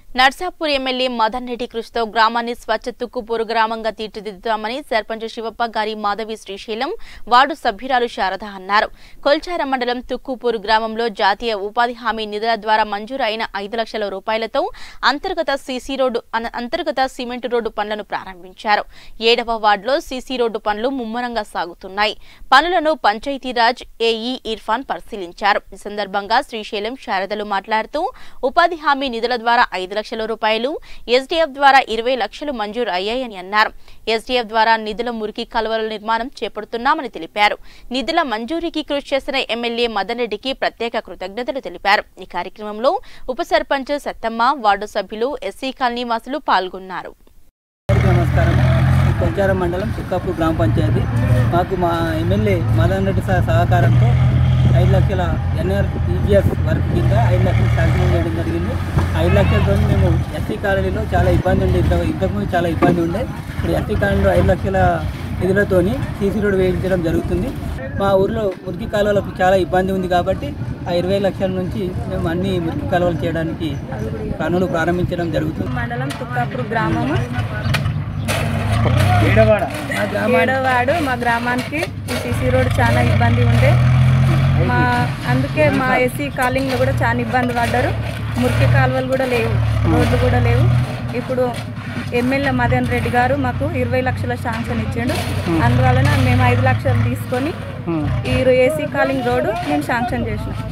Narsapur MLA Madan Reddy కృషితో గ్రామాన్ని స్వచ్ఛ తుక్కుపూరు గ్రామంగా తీర్చిదిద్దుతామని సర్పంచ్ శివప్ప గారి మాధవి శ్రీశైలం వార్డు సభ్యురాలు శారద అన్నారు కొల్చార మండలం తుక్కుపూరు గ్రామంలో జాతీయ ఉపాధి హామీ నిధుల ద్వారా మంజూరు అయిన ఐదు లక్షల రూపాయలతో అంతర్గత సీసీ రోడ్డు అన- అంతర్గత సిమెంట్ రోడ్డు పనులను ప్రారంభించారు ఏడవ వార్డులో సీసీ రోడ్డు పనులు ముమ్మరంగా సాగుతున్నాయి పనులను పంచాయతీరాజ్ ఏఈ ఇర్ఫాన్ పరిశీలించారు ఈ సందర్భంగా శ్రీశైలం శారదలు మాట్లాడుతూ ఉపాధి హామీ నిధుల ద్వారా ఐదు లక్షల రూపాయలు ఎస్డీఎఫ్ ద్వారా ఇరవై లక్షలు మంజూరు అయ్యాయని అన్నారు ఎస్డీఎఫ్ ద్వారా నిధుల మురికి కాలువల నిర్మాణం చేపడుతున్నామని తెలిపారు నిధుల మంజూరీకి కృషి చేసిన ఎమ్మెల్యే మదన్ రెడ్డికి ప్రత్యేక కృతజ్ఞతలు తెలిపారు ఈ కార్యక్రమంలో ఉప సర్పంచ్ సత్తమ్మ వార్డు సభ్యులు ఎస్సీ కాలనీ వాసులు పాల్గొన్నారు అందరికీ నమస్కారం ఈ కొంచారం మండలం చుక్కాపూర్ గ్రామ పంచాయతీ మాకు మా ఎమ్మెల్యే మదన్ రెడ్డి సార్ సహకారంతో ఐదు లక్షల ఎన్ఆర్ ఈజీఎస్ వర్క్ కింద ఐదు లక్షలు శాంక్షన్ చేయడం జరిగింది ఐదు లక్షలతో మేము ఎస్సీ కాలనీలో చాలా ఇబ్బంది ఉండే ఇంత ఇంతకుముందు చాలా ఇబ్బంది ఉండే ఇప్పుడు ఎస్సీ కాలనీలో ఐదు లక్షల నిధులతోని సీసీ రోడ్ వేయించడం జరుగుతుంది మా ఊర్లో మురికి కాలువలకు చాలా ఇబ్బంది ఉంది కాబట్టి ఆ ఇరవై లక్షల నుంచి మేము అన్ని మురికి కాలువలు చేయడానికి పనులు ప్రారంభించడం జరుగుతుంది మండలం తుక్కాపూర్ గ్రామము మా గ్రామ ఏడో వాడు మా గ్రామానికి ఈ సీసీ రోడ్ చాలా ఇబ్బంది ఉండే మా అందుకే మా ఎస్సీ కాలింగ్లో కూడా చాలా ఇబ్బంది పడ్డారు మురికి కాలువలు కూడా లేవు రోడ్లు కూడా లేవు ఇప్పుడు ఎమ్మెల్యే మదన్ రెడ్డి గారు మాకు ఇరవై లక్షల శాంక్షన్ ఇచ్చిండు అందువలన మేము ఐదు లక్షలు తీసుకొని ఈ ఏసీ కాలింగ్ రోడ్డు మేము శాంక్షన్ చేసినాం